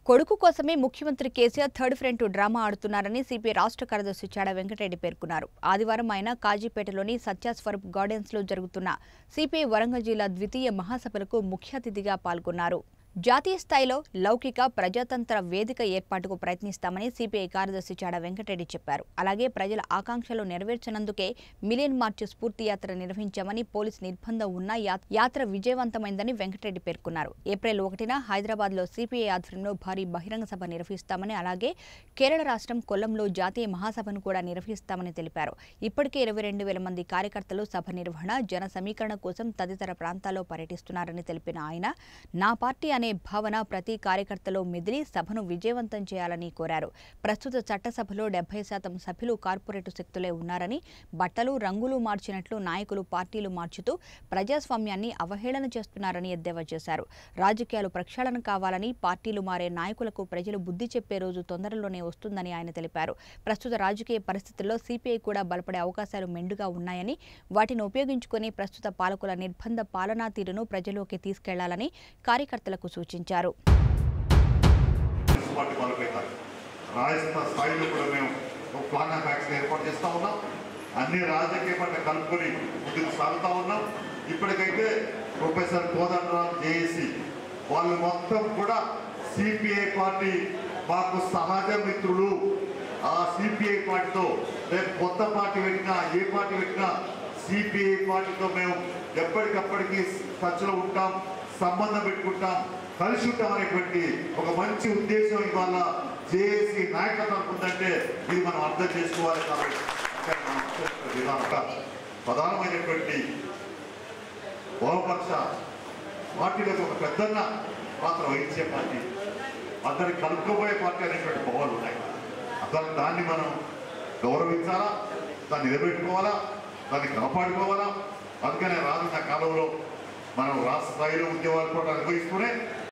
కొడుకు కోసమే ముఖ్యమంత్రి కేసీఆర్ థర్డ్ ఫ్రంట్ డ్రామా ఆడుతున్నారని సిపిఐ రాష్ట్ర కార్యదర్శి చాడ వెంకటరెడ్డి పేర్కొన్నారు ఆదివారం ఆయన కాజీపేటలోని సత్యాస్వరూప్ గార్డెన్స్ లో జరుగుతున్న సిపిఐ వరంగల్ జిల్లా ద్వితీయ మహాసభలకు ముఖ్య అతిథిగా పాల్గొన్నారు జాతీయ స్థాయిలో లౌకిక ప్రజాతంత్ర వేదిక ఏర్పాటుకు ప్రయత్నిస్తామని సిపిఐ కార్యదర్శి చాడ వెంకటరెడ్డి చెప్పారు అలాగే ప్రజల ఆకాంక్షలు నెరవేర్చనందుకే మిలియన్ మార్చ్ స్ఫూర్తి యాత్ర నిర్వహించామని పోలీస్ నిర్బంధం ఉన్న యా- యాత్ర విజయవంతమైందని వెంకటరెడ్డి పేర్కొన్నారు ఏప్రిల్ ఒకటిన హైదరాబాద్ లో సిపిఐ ఆధ్వర్యంలో భారీ బహిరంగ సభ నిర్వహిస్తామని అలాగే కేరళ రాష్ట్రం కొల్లంలో జాతీయ మహాసభను కూడా నిర్వహిస్తామని తెలిపారు ఇప్పటికే ఇరవై రెండు వేల మంది కార్యకర్తలు సభ నిర్వహణ జన సమీకరణ కోసం తదితర ప్రాంతాల్లో పర్యటిస్తున్నారని తెలిపిన ఆయన నా పార్టీ అనే భావన ప్రతి కార్యకర్తలో మెదిలి సభను విజయవంతం చేయాలని కోరారు ప్రస్తుత చట్టసభలో డెబ్బై శాతం సభ్యులు కార్పొరేట్ శక్తులే ఉన్నారని బట్టలు రంగులు మార్చినట్లు నాయకులు పార్టీలు మార్చుతూ ప్రజాస్వామ్యాన్ని అవహేళన చేస్తున్నారని ఎద్దేవా చేశారు రాజకీయాలు ప్రక్షాళన కావాలని పార్టీలు మారే నాయకులకు ప్రజలు బుద్ధి చెప్పే రోజు తొందరలోనే వస్తుందని ఆయన తెలిపారు ప్రస్తుత రాజకీయ పరిస్థితుల్లో సిపిఐ కూడా బలపడే అవకాశాలు మెండుగా ఉన్నాయని వాటిని ఉపయోగించుకుని ప్రస్తుత పాలకుల నిర్బంధ పాలనా తీరును ప్రజలోకి తీసుకెళ్లాలని కార్యకర్తలకు సూచించారు పార్టీ మొదలుపెట్టాలి రాజస్థాన్ స్థాయిలో కూడా మేము ఒక ప్లాన్ ఆఫ్ యాక్షన్ ఏర్పాటు చేస్తూ ఉన్నాం అన్ని రాజకీయ పార్టీ కలుపుకొని ముందుకు సాగుతూ ఉన్నాం ఇప్పటికైతే ప్రొఫెసర్ కోదండరామ్ జేఏసీ వాళ్ళు మొత్తం కూడా సిపిఐ పార్టీ మాకు సహజ మిత్రులు ఆ సిపిఐ పార్టీతో రేపు కొత్త పార్టీ పెట్టినా ఏ పార్టీ పెట్టినా సిపిఐ పార్టీతో మేము ఎప్పటికప్పటికి టచ్లో ఉంటాం సంబంధం పెట్టుకుంటాం కలిసి ఉంటాం అనేటువంటి ఒక మంచి ఉద్దేశం ఇవాళ జేఏసీ నాయకత్వం ఉందంటే ఇది మనం అర్థం చేసుకోవాలి కాబట్టి ఇక్కడ మనం అనుసరిస్తున్న విధానం ఒక ప్రధానమైనటువంటి బహుపక్ష పార్టీలకు ఒక పెద్దన్న పాత్ర వహించే పార్టీ అందరికి కలుపుకోబోయే పార్టీ అనేటువంటి భావాలు ఉన్నాయి అసలు దాన్ని మనం గౌరవించాలా దాన్ని నిలబెట్టుకోవాలా దాన్ని కాపాడుకోవాలా అందుకనే రానున్న కాలంలో మనం రాష్ట్ర స్థాయిలో ఉద్యోగాలు కూడా నిర్వహిస్తూనే